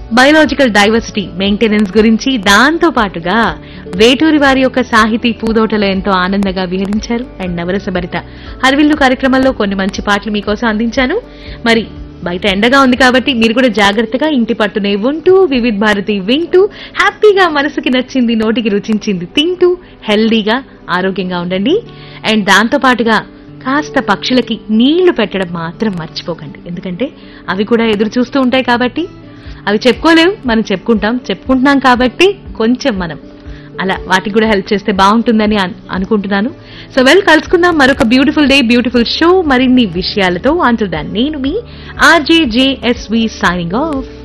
biological diversity maintenance గురించి దాంతో పాటుగా వేటూరి వారి యొక్క సాహితీ పూదోటలో ఎంతో ఆనందంగా విహరించారు అండ్ నవరస భరిత హరివిల్లు కార్యక్రమంలో కొన్ని మంచి పాటలు మీకోసం అందించాను మరి బయట ఎండగా ఉంది కాబట్టి మీరు కూడా జాగ్రత్తగా ఇంటి పట్టునే ఉంటూ వివిధ్ భారతి వింటూ హ్యాపీగా మనసుకి నచ్చింది నోటికి రుచించింది తింటూ హెల్దీగా ఆరోగ్యంగా ఉండండి అండ్ దాంతో పాటుగా కాస్త పక్షులకి నీళ్లు పెట్టడం మాత్రం మర్చిపోకండి ఎందుకంటే అవి కూడా ఎదురు చూస్తూ ఉంటాయి కాబట్టి అవి చెప్పుకోలేవు మనం చెప్పుకుంటాం చెప్పుకుంటున్నాం కాబట్టి కొంచెం మనం అలా వాటికి కూడా హెల్ప్ చేస్తే బాగుంటుందని అన్- అనుకుంటున్నాను సో వెల్ కలుసుకుందాం మరొక బ్యూటిఫుల్ డే బ్యూటిఫుల్ షో మరిన్ని విషయాలతో అంటున్నాను నేను మీ ఆర్జేజేఎస్వి సైనింగ్ ఆఫ్